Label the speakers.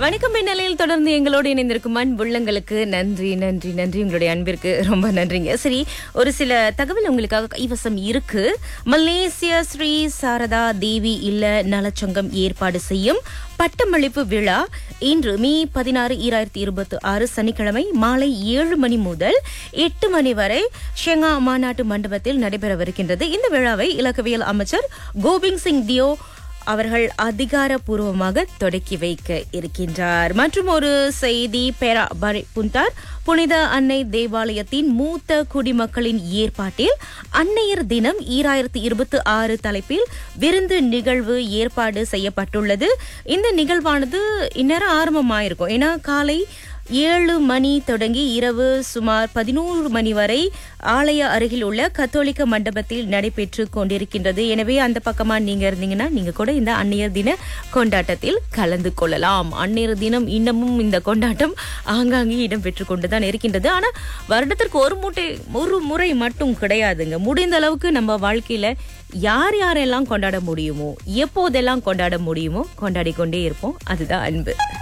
Speaker 1: வணக்கம் பின்னலையில் தொடர்ந்து எங்களோடு இணைந்திருக்கும் அன்புள்ளங்களுக்கு நன்றி நன்றி நன்றி உங்களுடைய அன்பிற்கு ரொம்ப நன்றிங்க சரி ஒரு சில தகவல் உங்களுக்காக கைவசம் இருக்கு மலேசிய ஸ்ரீ சாரதா தேவி இல்ல நலச்சங்கம் ஏற்பாடு செய்யும் பட்டமளிப்பு விழா இன்று மே பதினாறு ஈராயிரத்தி இருபத்தி ஆறு சனிக்கிழமை மாலை ஏழு மணி முதல் எட்டு மணி வரை ஷெங்கா மாநாட்டு மண்டபத்தில் நடைபெறவிருக்கின்றது இந்த விழாவை இலக்கவியல் அமைச்சர் கோபிந்த் சிங் தியோ அவர்கள் அதிகாரப்பூர்வமாக தொடக்கி வைக்க இருக்கின்றார் மற்றும் ஒரு செய்தி பெரா பரி புந்தார் புனித அன்னை தேவாலயத்தின் மூத்த குடிமக்களின் ஏற்பாட்டில் அன்னையர் தினம் ஈராயிரத்தி இருபத்தி ஆறு தலைப்பில் விருந்து நிகழ்வு ஏற்பாடு செய்யப்பட்டுள்ளது இந்த நிகழ்வானது இந்நேரம் ஆரம்பமாயிருக்கும் ஏன்னா காலை ஏழு மணி தொடங்கி இரவு சுமார் பதினோரு மணி வரை ஆலய அருகில் உள்ள கத்தோலிக்க மண்டபத்தில் நடைபெற்று கொண்டிருக்கின்றது எனவே அந்த பக்கமா நீங்க இருந்தீங்கன்னா நீங்க கூட இந்த அந்நியர் தின கொண்டாட்டத்தில் கலந்து கொள்ளலாம் அந்நியர் தினம் இன்னமும் இந்த கொண்டாட்டம் ஆங்காங்கே இடம்பெற்று கொண்டுதான் இருக்கின்றது ஆனா வருடத்திற்கு ஒரு முட்டை ஒரு முறை மட்டும் கிடையாதுங்க முடிந்த அளவுக்கு நம்ம வாழ்க்கையில யார் யாரெல்லாம் கொண்டாட முடியுமோ எப்போதெல்லாம் கொண்டாட முடியுமோ கொண்டாடி கொண்டே இருப்போம் அதுதான் அன்பு